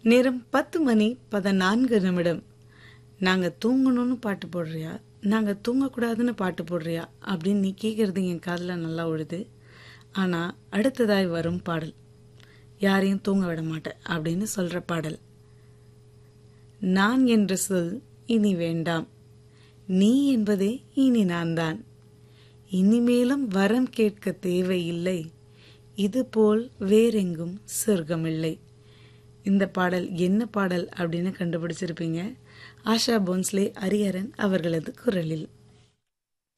நேரம் பத்து மணி பதினான்கு நிமிடம் நாங்க தூங்கணும்னு பாட்டு போடுறியா நாங்க தூங்கக்கூடாதுன்னு பாட்டு போடுறியா அப்படின்னு நீ கேட்கறது என் காதுல நல்லா விழுது ஆனா அடுத்ததாய் வரும் பாடல் யாரையும் தூங்க விட மாட்டேன் அப்படின்னு சொல்ற பாடல் நான் என்ற சொல் இனி வேண்டாம் நீ என்பதே இனி நான் தான் இனிமேலும் வரம் கேட்க தேவையில்லை இதுபோல் வேறெங்கும் சொர்க்கமில்லை இந்த பாடல் என்ன பாடல் அப்படின்னு கண்டுபிடிச்சிருப்பீங்க ஆஷா போன்ஸ்லே ஹரிஹரன் அவர்களது குரலில்